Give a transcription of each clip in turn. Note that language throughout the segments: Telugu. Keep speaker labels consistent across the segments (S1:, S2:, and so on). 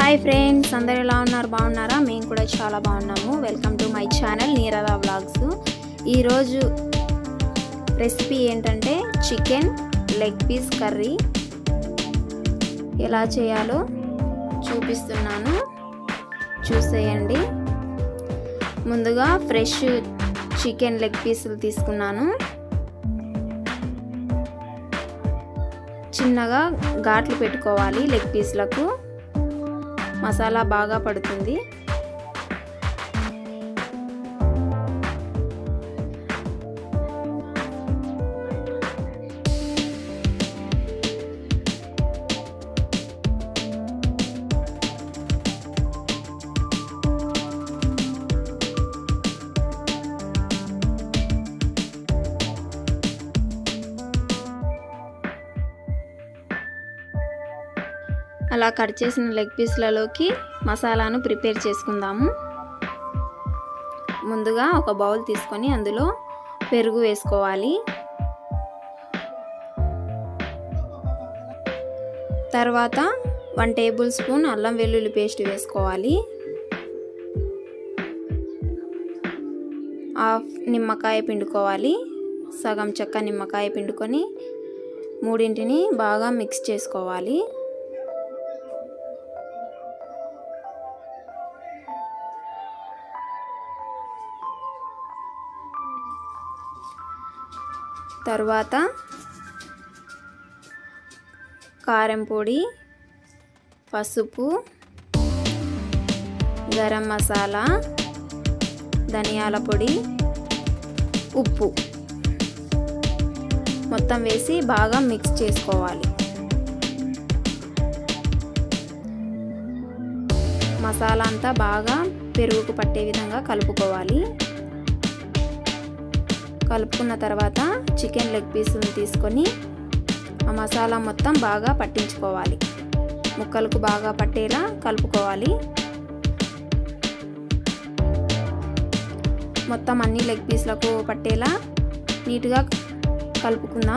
S1: హాయ్ ఫ్రెండ్స్ అందరు ఎలా ఉన్నారు బాగున్నారా మేము కూడా చాలా బాగున్నాము welcome to my channel Neeradha vlogs ఈరోజు రెసిపీ ఏంటంటే చికెన్ లెగ్ పీస్ కర్రీ ఎలా చేయాలో చూపిస్తున్నాను చూసేయండి ముందుగా ఫ్రెష్ చికెన్ లెగ్ పీసులు తీసుకున్నాను చిన్నగా ఘాట్లు పెట్టుకోవాలి లెగ్ పీస్లకు మసాలా బాగా పడుతుంది అలా కట్ చేసిన లెగ్ పీస్లలోకి మసాలాను ప్రిపేర్ చేసుకుందాము ముందుగా ఒక బౌల్ తీసుకొని అందులో పెరుగు వేసుకోవాలి తర్వాత వన్ టేబుల్ స్పూన్ అల్లం వెల్లుల్లి పేస్ట్ వేసుకోవాలి హాఫ్ నిమ్మకాయ పిండుకోవాలి సగం చెక్క నిమ్మకాయ పిండుకొని మూడింటిని బాగా మిక్స్ చేసుకోవాలి తర్వాత కారం పొడి పసుపు గరం మసాలా ధనియాల పొడి ఉప్పు మొత్తం వేసి బాగా మిక్స్ చేసుకోవాలి మసాలా అంతా బాగా పెరుగుకు పట్టే విధంగా కలుపుకోవాలి కలుపుకున్న తర్వాత చికెన్ లెగ్ పీసులను తీసుకొని ఆ మసాలా మొత్తం బాగా పట్టించుకోవాలి ముక్కలకు బాగా పట్టేలా కలుపుకోవాలి మొత్తం అన్ని లెగ్ పీస్లకు పట్టేలా నీట్గా కలుపుకుందాం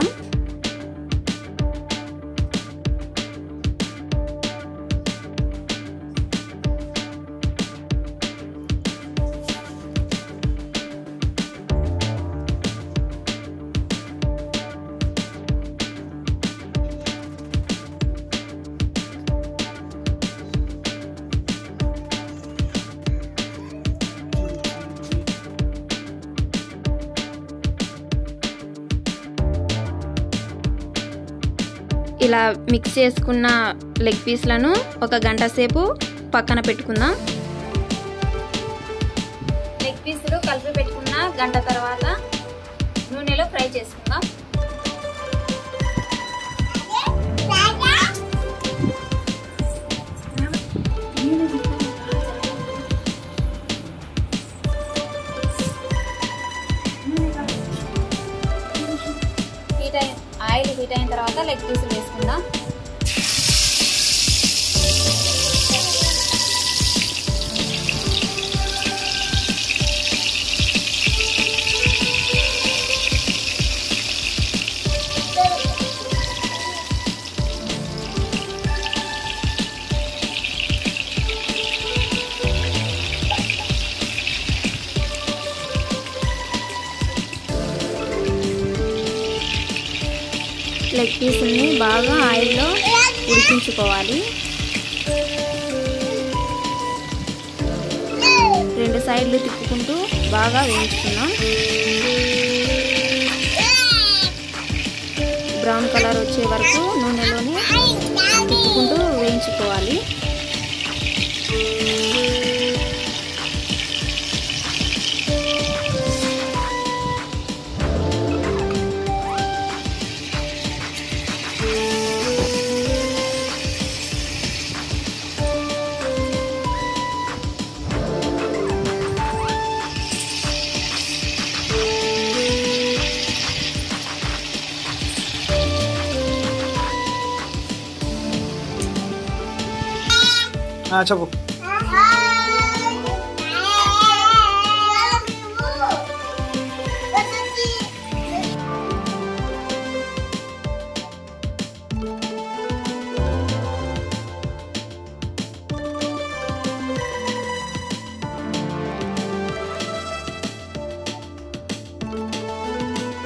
S1: ఇలా మిక్స్ చేసుకున్న లెగ్ పీస్లను ఒక గంట సేపు పక్కన పెట్టుకుందాం లెగ్ పీసులు కలిపి పెట్టుకున్న గంట తర్వాత నూనెలో ఫ్రై చేసుకుందాం హీట్ అయిన ఆయిల్ హీట్ అయిన తర్వాత లెగ్ పీసులు వేసుకుందాం లెగ్ పీసుల్ని బాగా ఆయిల్లో ఉడికించుకోవాలి రెండు సైడ్లు తిప్పుకుంటూ బాగా వేయించుకున్నాం బ్రౌన్ కలర్ వచ్చే వరకు నూనెలోనే తిప్పుకుంటూ వేయించుకోవాలి
S2: చెప్పు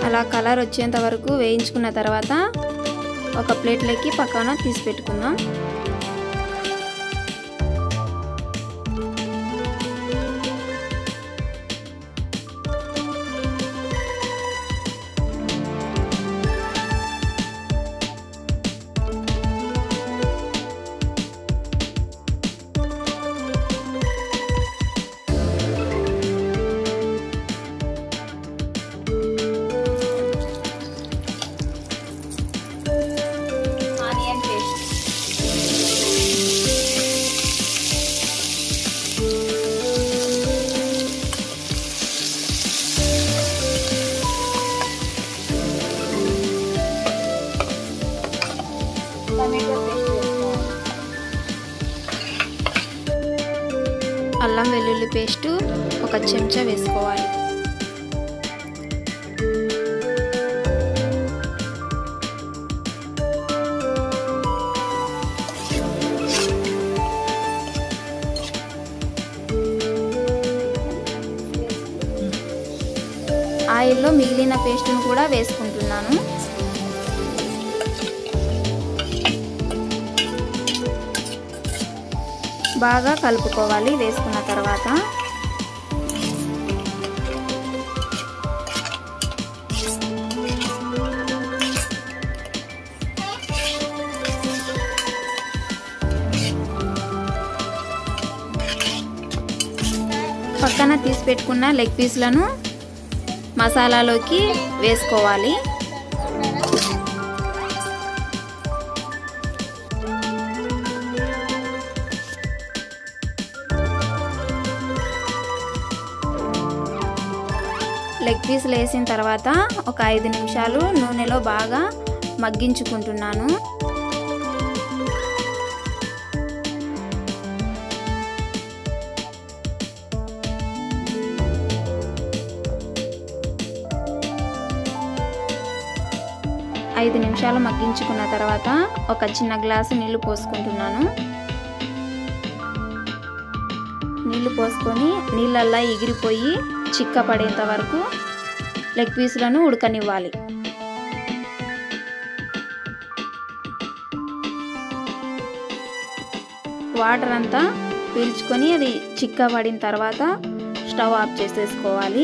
S1: అలా కలర్ వచ్చేంత వరకు వేయించుకున్న తర్వాత ఒక ప్లేట్లోకి పక్కన తీసి పెట్టుకుందాం ఆనియన్ పేస్ట్ టమాటో పేస్ట్ వేసుకోవాలి అల్లం వెల్లుల్లి పేస్ట్ ఒక చెంచా వేసుకోవాలి ఆయిల్లో మిగిలిన పేస్ట్ను కూడా వేసుకుంటున్నాను బాగా కలుపుకోవాలి వేసుకున్న తర్వాత పక్కన తీసి పెట్టుకున్న లెగ్ పీస్లను మసాలాలోకి వేసుకోవాలి లెగ్ పీసులు వేసిన తర్వాత ఒక ఐదు నిమిషాలు నూనెలో బాగా మగ్గించుకుంటున్నాను ఐదు నిమిషాలు మగ్గించుకున్న తర్వాత ఒక చిన్న గ్లాసు నీళ్లు పోసుకుంటున్నాను నీళ్లు పోసుకొని నీళ్ళల్లా ఎగిరిపోయి చిక్క పడేంత వరకు లెగ్ పీసులను ఉడకనివ్వాలి వాటర్ అంతా పీల్చుకొని అది చిక్క పడిన తర్వాత స్టవ్ ఆఫ్ చేసేసుకోవాలి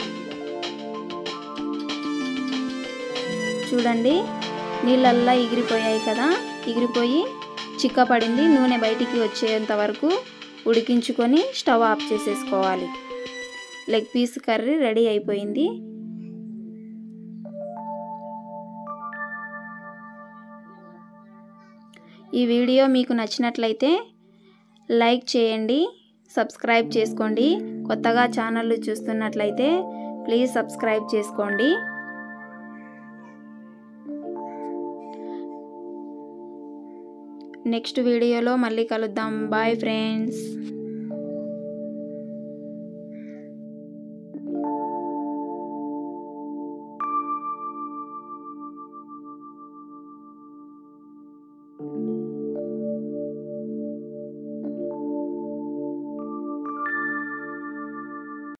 S1: చూడండి నీళ్ళల్లా ఎగిరిపోయాయి కదా ఎగిరిపోయి చిక్క పడింది నూనె బయటికి వచ్చేంత వరకు ఉడికించుకొని స్టవ్ ఆఫ్ చేసేసుకోవాలి లెగ్ పీస్ కర్రీ రెడీ అయిపోయింది ఈ వీడియో మీకు నచ్చినట్లయితే లైక్ చేయండి సబ్స్క్రైబ్ చేసుకోండి కొత్తగా ఛానల్ చూస్తున్నట్లయితే ప్లీజ్ సబ్స్క్రైబ్ చేసుకోండి నెక్స్ట్ వీడియోలో మళ్ళీ కలుద్దాం బాయ్ ఫ్రెండ్స్